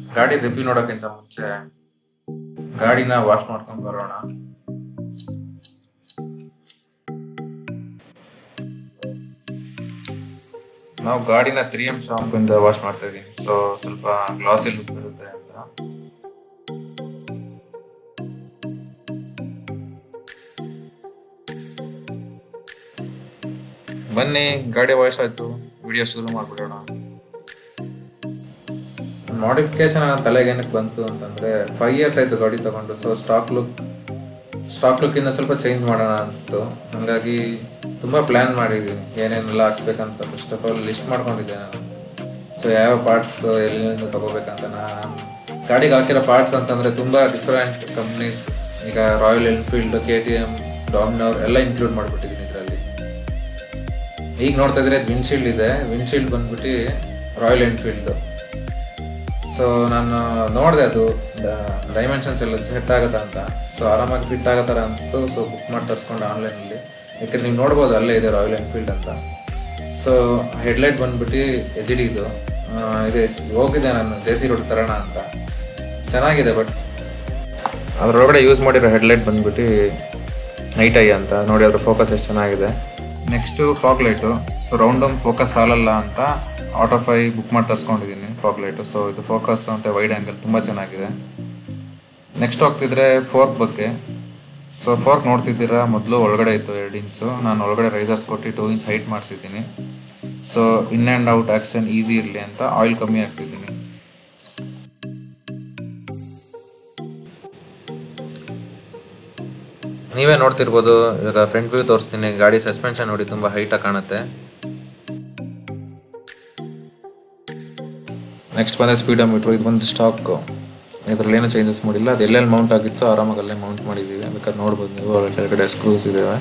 ಗಾಡಿ ರಿವ್ಯೂ ನೋಡೋಕ್ಕಿಂತ ಮುಂಚೆ ಗಾಡಿನ ವಾಶ್ ಮಾಡ್ಕೊಂಡು ಬರೋಣ ನಾವು ಗಾಡಿನ ತ್ರೀ ಎಮ್ ಶಾಂಪಿಂದ ವಾಶ್ ಮಾಡ್ತಾ ಇದೀನಿ ಸೊ ಸ್ವಲ್ಪ ಗ್ಲಾಸಿ ಲುಕ್ ಬರುತ್ತೆ ಅಂತ ಬನ್ನಿ ಗಾಡಿ ವಾಶ್ ಆಯ್ತು ವಿಡಿಯೋ ಶುರು ಮಾಡ್ಬಿಡೋಣ ಮಾಡಿಫಿಕೇಶನ್ ತಲೆಗೆ ಏನಕ್ಕೆ ಬಂತು ಅಂತಂದ್ರೆ ಫೈವ್ ಇಯರ್ಸ್ ಆಯ್ತು ಗಾಡಿ ತಗೊಂಡು so stock look stock look ಇಂದ ಸ್ವಲ್ಪ ಚೇಂಜ್ ಮಾಡೋಣ ಅನಿಸ್ತು ಹಂಗಾಗಿ ತುಂಬಾ ಪ್ಲಾನ್ ಮಾಡಿದ್ದೀನಿ ಏನೇನೆಲ್ಲ ಹಾಕ್ಸ್ಬೇಕಂತ ಫಸ್ಟ್ ಆಫ್ ಆಲ್ ಲಿಸ್ಟ್ ಮಾಡ್ಕೊಂಡಿದ್ದೆ ನಾನು ಸೊ ಯಾವ ಪಾರ್ಟ್ಸ್ ಎಲ್ಲಿಂದ ತಗೋಬೇಕಂತ ನಾನು ಗಾಡಿಗೆ ಹಾಕಿರೋ ಪಾರ್ಟ್ಸ್ ಅಂತಂದ್ರೆ ತುಂಬಾ ಡಿಫರೆಂಟ್ ಕಂಪ್ನೀಸ್ ಈಗ Royal Enfield K T M Dominar ಎಲ್ಲ ಇನ್ಕ್ಲೂಡ್ ಮಾಡ್ಬಿಟ್ಟಿದ್ದೀನಿ ಇದರಲ್ಲಿ ಈಗ ನೋಡ್ತಾ ಇದ್ರೆ ವಿಂಡ್ಶೀಲ್ಡ್ ಇದೆ ವಿಂಡ್ಶೀಲ್ಡ್ ಬಂದ್ಬಿಟ್ಟು ರಾಯಲ್ ಎನ್ಫೀಲ್ಡ್ ಸೊ ನಾನು ನೋಡಿದೆ ಅದು ಡೈಮೆನ್ಷನ್ಸ್ ಎಲ್ಲ ಸೆಟ್ ಆಗುತ್ತಾ ಅಂತ ಸೊ ಆರಾಮಾಗಿ ಫಿಟ್ ಆಗೋ ಥರ ಅನಿಸ್ತು ಸೊ ಬುಕ್ ಮಾಡಿ ತರಿಸ್ಕೊಂಡು ಆನ್ಲೈನಲ್ಲಿ ಯಾಕಂದ್ರೆ ನೀವು ನೋಡ್ಬೋದು ಅಲ್ಲೇ ಇದೆ ರಾಯಲ್ ಎನ್ಫೀಲ್ಡ್ ಅಂತ ಸೊ ಹೆಡ್ಲೈಟ್ ಬಂದ್ಬಿಟ್ಟು ಎಚ್ ಡಿ ಇದು ಆ, ಇದೆ ಹೋಗಿದ್ದೆ ನಾನು ಜೆ ಸಿ ರೋಡ್ ತರೋಣ ಅಂತ ಚೆನ್ನಾಗಿದೆ ಬಟ್ ಅದರೊಳಗಡೆ ಯೂಸ್ ಮಾಡಿರೋ ಹೆಡ್ಲೈಟ್ ಬಂದ್ಬಿಟ್ಟು ನೈಟ್ ಐ ಅಂತ ನೋಡಿ ಅದ್ರ ಫೋಕಸ್ ಎಷ್ಟು ಚೆನ್ನಾಗಿದೆ next fog light so round ಒಂದು ಫೋಕಸ್ ಸಾಲಲ್ಲ ಅಂತ ಆಟೋ ಫೈ ಬುಕ್ ಮಾಡಿ ತರಿಸ್ಕೊಂಡಿದ್ದೀನಿ ಫಾಗ್ ಲೈಟು ಸೊ ಇದು ಫೋಕಸ್ ಮತ್ತು ವೈಡ್ ಆ್ಯಂಗಲ್ ತುಂಬ ಚೆನ್ನಾಗಿದೆ ನೆಕ್ಸ್ಟ್ ಹೋಗ್ತಿದ್ರೆ ಫೋರ್ಕ್ ಬಗ್ಗೆ ಸೊ ಫೋರ್ಕ್ ನೋಡ್ತಿದ್ದೀರಾ ಮೊದಲು ಒಳಗಡೆ ಇತ್ತು ಎರಡು ಇಂಚು ನಾನು ಒಳಗಡೆ ರೈಸರ್ಸ್ ಕೊಟ್ಟು ಟೂ ಇಂಚ್ ಹೈಟ್ ಮಾಡಿಸಿದ್ದೀನಿ so in and out action easy ಇರಲಿ ಅಂತ ಆಯಿಲ್ ಕಮ್ಮಿ ಹಾಕ್ಸಿದ್ದೀನಿ ನೀವೇ ನೋಡ್ತಿರ್ಬೋದು ಇವಾಗ ಫ್ರಂಟ್ ವ್ಯೂ ತೋರಿಸ್ತೀನಿ ಗಾಡಿ ಸಸ್ಪೆನ್ಷನ್ ನೋಡಿ ತುಂಬ ಹೈಟಾಗಿ ಕಾಣುತ್ತೆ ನೆಕ್ಸ್ಟ್ ಬಂದರೆ ಸ್ಪೀಡ್ ಮೀಟ್ರು ಇದು ಒಂದು ಸ್ಟಾಕ್ ಇದರಲ್ಲಿ ಏನೂ ಚೇಂಜಸ್ ಮಾಡಿಲ್ಲ ಅದು ಎಲ್ಲೆಲ್ಲಿ ಮೌಂಟ್ ಆಗಿತ್ತು ಆರಾಮಾಗಿ ಅಲ್ಲೇ ಮೌಂಟ್ ಮಾಡಿದ್ದೀವಿ ಬೇಕಾದ್ರೆ ನೋಡ್ಬೋದು ನೀವು ಅದ್ರ ಕೆಳಗಡೆ ಸ್ಕ್ರೂಸ್ ಇದ್ದಾವೆ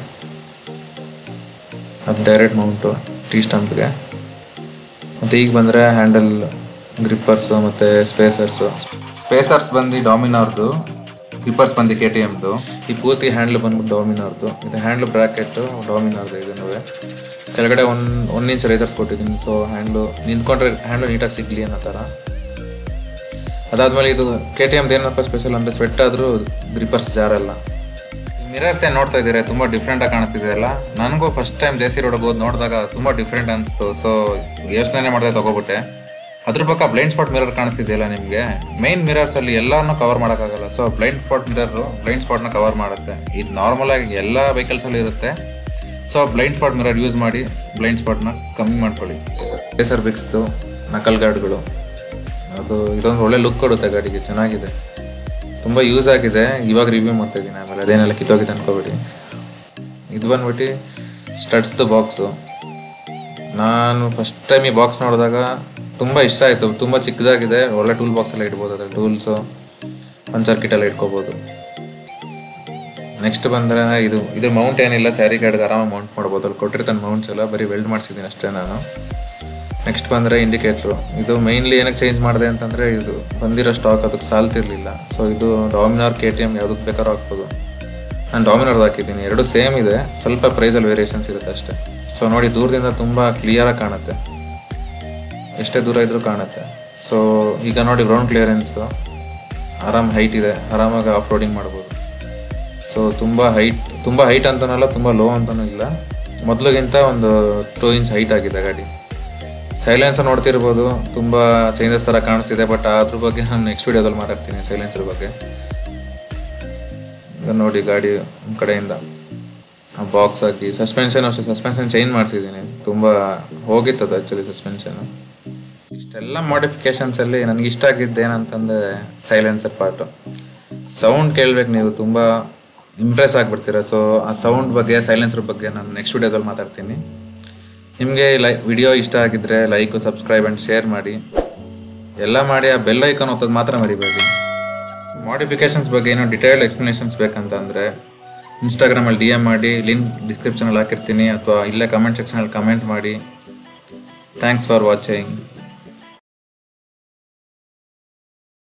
ಅದು ಡೈರೆಕ್ಟ್ ಮೌಂಟು ಟೀ ಸ್ಟಂಪ್ಗೆ ಮತ್ತು ಈಗ ಬಂದರೆ ಹ್ಯಾಂಡಲ್ ಗ್ರಿಪ್ಪರ್ಸು ಮತ್ತು ಸ್ಪೇಸರ್ಸು ಸ್ಪೇಸರ್ಸ್ ಬಂದು ಡಾಮಿನೋರ್ದು ಗ್ರಿಪ್ಪರ್ಸ್ ಬಂದು ಕೆ ಟಿ ಎಮ್ದು ಈ ಪೂರ್ತಿ ಹ್ಯಾಂಡ್ಲ್ ಬಂದ್ಬಿಟ್ಟು ಡಾಮಿನೋರ್ದು ಇದು ಹ್ಯಾಂಡ್ಲ್ ಬ್ರ್ಯಾಕೆಟು ಡಾಮಿನೋರ್ದು ಇದನ್ನು ಕೆಳಗಡೆ ಒನ್ ಒನ್ ಇಂಚ್ ರೈಸರ್ಸ್ ಕೊಟ್ಟಿದ್ದೀನಿ ಸೊ ಹ್ಯಾಂಡ್ಲು ನಿಂತ್ಕೊಂಡ್ರೆ ಹ್ಯಾಂಡ್ಲು ನೀಟಾಗಿ ಸಿಗಲಿ ಅನ್ನೋ ಥರ ಅದಾದ್ಮೇಲೆ ಇದು ಕೆ ಟಿ ಎಮ್ದು ಏನಪ್ಪ ಸ್ಪೆಷಲ್ ಅಂದರೆ ಸ್ವೆಟ್ ಆದರೂ ಗ್ರಿಪ್ಪರ್ಸ್ ಜಾರಲ್ಲ ಮಿರರ್ಸ್ ಏನು ನೋಡ್ತಾ ಇದ್ದೀರಾ ತುಂಬ ಡಿಫ್ರೆಂಟಾಗಿ ಕಾಣಿಸ್ತಿದೆ ಅಲ್ಲ ನನಗೂ ಫಸ್ಟ್ ಟೈಮ್ ಜೆ ಸಿ ರೋಡ್ಗೆ ಹೋಗಿ ನೋಡಿದಾಗ ತುಂಬ ಡಿಫ್ರೆಂಟ್ ಅನಿಸ್ತು ಸೊ ಯೋಚನೆ ಮಾಡಿದೆ ತಗೋಬಿಟ್ಟೆ ಅದ್ರ ಪಕ್ಕ ಬ್ಲೈಂಡ್ ಸ್ಪಾಟ್ ಮಿರರ್ ಕಾಣಿಸ್ತಿದೆಯಲ್ಲ ನಿಮಗೆ ಮೈನ್ ಮಿರರ್ಸ್ ಅಲ್ಲಿ ಎಲ್ಲಾನು ಕವರ್ ಮಾಡೋಕ್ಕಾಗಲ್ಲ so blind spot mirror blind ಸ್ಪಾಟ್ನ ಕವರ್ ಮಾಡುತ್ತೆ ಇದು ನಾರ್ಮಲ್ ಆಗಿ ಎಲ್ಲ ವೆಹಿಕಲ್ಸ್ ಅಲ್ಲಿ ಇರುತ್ತೆ so blind spot mirror use ಮಾಡಿ ಬ್ಲೈಂಡ್ ಸ್ಪಾಟ್ನ ಕಮ್ಮಿ ಮಾಡ್ಕೊಳ್ಳಿ ರೇಸರ್ ಬಿಕ್ಸ್ದು ನಕಲ್ ಗಾರ್ಡ್ಗಳು ಅದು ಇದೊಂದು ಒಳ್ಳೆ ಲುಕ್ ಕೊಡುತ್ತೆ ಗಾಡಿಗೆ ಚೆನ್ನಾಗಿದೆ ತುಂಬ ಯೂಸ್ ಆಗಿದೆ ಇವಾಗ ರಿವ್ಯೂ ಮಾಡ್ತಾ ಇದ್ದೀನಿ ಆಮೇಲೆ ಅದೇನೆಲ್ಲ ಕಿತ್ತೋಗಿದೆ ಅನ್ಕೋಬೇಡಿ ಇದು ಬಂದ್ಬಿಟ್ಟು ಸ್ಟಡ್ಸ್ದು ಬಾಕ್ಸು ನಾನು ಫಸ್ಟ್ ಟೈಮ್ ಈ ಬಾಕ್ಸ್ ನೋಡಿದಾಗ ತುಂಬ ಇಷ್ಟ ಆಯಿತು ತುಂಬ ಚಿಕ್ಕದಾಗಿದೆ ಒಳ್ಳೆ ಟೂಲ್ ಬಾಕ್ಸ್ ಎಲ್ಲ ಇಡ್ಬೋದು ಅದ್ರಲ್ಲಿ ಟೂಲ್ಸು ಪಂಚರ್ ಕಿಟ್ ಎಲ್ಲ ಇಟ್ಕೋಬೋದು ನೆಕ್ಸ್ಟ್ ಬಂದರೆ ಇದು ಇದು ಮೌಂಟ್ ಏನಿಲ್ಲ ಸ್ಯಾರಿ ಕಾರ್ಡ್ಗೆ ಆರಾಮಾಗಿ ಮೌಂಟ್ ಮಾಡ್ಬೋದು ಅಲ್ಲಿ ಕೊಟ್ಟಿರ್ತಾನೆ ಮೌಂಟ್ಸ್ ಎಲ್ಲ ಬರೀ ವೆಲ್ಡ್ ಮಾಡಿಸಿದ್ದೀನಿ ಅಷ್ಟೇ ನಾನು ನೆಕ್ಸ್ಟ್ ಬಂದರೆ ಇಂಡಿಕೇಟ್ರು ಇದು ಮೈನ್ಲಿ ಏನಕ್ಕೆ ಚೇಂಜ್ ಮಾಡಿದೆ ಅಂತಂದರೆ ಇದು ಬಂದಿರೋ ಸ್ಟಾಕ್ ಅದಕ್ಕೆ ಸಾಲ್ತಿರ್ಲಿಲ್ಲ ಸೊ ಇದು ಡಾಮಿನಾರ್ ಕೆ ಟಿ ಎಮ್ ಯಾವುದಕ್ಕೆ ಬೇಕಾದ್ರೂ ಹಾಕ್ಬೋದು ನಾನು ಡಾಮಿನಾರ್ದು ಹಾಕಿದ್ದೀನಿ ಎರಡು ಸೇಮ್ ಇದೆ ಸ್ವಲ್ಪ ಪ್ರೈಸಲ್ಲಿ ವೇರಿಯೇಷನ್ಸ್ ಇರುತ್ತೆ ಅಷ್ಟೇ ಸೊ ನೋಡಿ ದೂರದಿಂದ ತುಂಬ ಕ್ಲಿಯರಾಗಿ ಕಾಣುತ್ತೆ ಎಷ್ಟೇ ದೂರ ಇದ್ರೂ ಕಾಣುತ್ತೆ ಸೊ ಈಗ ನೋಡಿ ಗ್ರೌಂಡ್ ಕ್ಲಿಯರೆನ್ಸು ಆರಾಮ್ ಹೈಟ್ ಇದೆ ಆರಾಮಾಗಿ ಆಫ್ ರೋಡಿಂಗ್ ಮಾಡ್ಬೋದು ಸೊ ತುಂಬ ಹೈಟ್ ತುಂಬ ಹೈಟ್ ಅಂತನಲ್ಲ ತುಂಬ ಲೋ ಅಂತನೂ ಇಲ್ಲ ಮೊದಲಿಗಿಂತ ಒಂದು ಟೂ ಇಂಚ್ ಹೈಟ್ ಆಗಿದೆ ಗಾಡಿ ಸೈಲೆನ್ಸರ್ ನೋಡ್ತಿರ್ಬೋದು ತುಂಬ ಚೇಂಜಸ್ ಥರ ಕಾಣಿಸ್ತಿದೆ ಬಟ್ ಅದ್ರ ಬಗ್ಗೆ ನಾನು ನೆಕ್ಸ್ಟ್ ವೀಡಿಯೋದಲ್ಲಿ ಮಾತಾಡ್ತೀನಿ ಸೈಲೆನ್ಸರ್ ಬಗ್ಗೆ ಈಗ ನೋಡಿ ಗಾಡಿ ಒಂದ್ ಕಡೆಯಿಂದ ಬಾಕ್ಸ್ ಹಾಕಿ ಸಸ್ಪೆನ್ಷನ್ ಅಷ್ಟೇ ಸಸ್ಪೆನ್ಷನ್ ಚೇಂಜ್ ಮಾಡಿಸಿದ್ದೀನಿ ತುಂಬ ಹೋಗಿತ್ತು ಅದು ಆ್ಯಕ್ಚುಲಿ ಸಸ್ಪೆನ್ಷನು ಇಷ್ಟೆಲ್ಲ ಮಾಡಿಫಿಕೇಶನ್ಸಲ್ಲಿ ನನಗೆ ಇಷ್ಟ ಆಗಿದ್ದು ಏನಂತಂದರೆ ಸೈಲೆನ್ಸರ್ ಪಾರ್ಟು ಸೌಂಡ್ ಕೇಳ್ಬೇಕು ನೀವು ತುಂಬ ಇಂಪ್ರೆಸ್ ಆಗಿಬಿಡ್ತೀರ ಸೊ ಆ ಸೌಂಡ್ ಬಗ್ಗೆ ಸೈಲೆನ್ಸರ್ ಬಗ್ಗೆ ನಾನು ನೆಕ್ಸ್ಟ್ ವೀಡಿಯೋದಲ್ಲಿ ಮಾತಾಡ್ತೀನಿ ನಿಮಗೆ ಲೈ ವಿಡಿಯೋ ಇಷ್ಟ ಆಗಿದ್ರೆ ಲೈಕು ಸಬ್ಸ್ಕ್ರೈಬ್ ಆ್ಯಂಡ್ ಶೇರ್ ಮಾಡಿ ಎಲ್ಲ ಮಾಡಿ ಆ ಬೆಲ್ ಐಕಾನ್ ಒತ್ತೋದು ಮಾತ್ರ ಮರಿಬೇಡಿ ಮಾಡಿಫಿಕೇಶನ್ಸ್ ಬಗ್ಗೆ ಏನೋ ಡಿಟೇಲ್ಡ್ ಎಕ್ಸ್ಪ್ಲನೇಷನ್ಸ್ ಬೇಕಂತ ಅಂದರೆ ಇನ್ಸ್ಟಾಗ್ರಾಮಲ್ಲಿ ಡಿ ಎಮ್ ಮಾಡಿ ಲಿಂಕ್ ಡಿಸ್ಕ್ರಿಪ್ಷನಲ್ಲಿ ಹಾಕಿರ್ತೀನಿ ಅಥವಾ ಇಲ್ಲೇ ಕಮೆಂಟ್ ಸೆಕ್ಷನಲ್ಲಿ ಕಮೆಂಟ್ ಮಾಡಿ ಥ್ಯಾಂಕ್ಸ್ ಫಾರ್ ವಾಚಿಂಗ್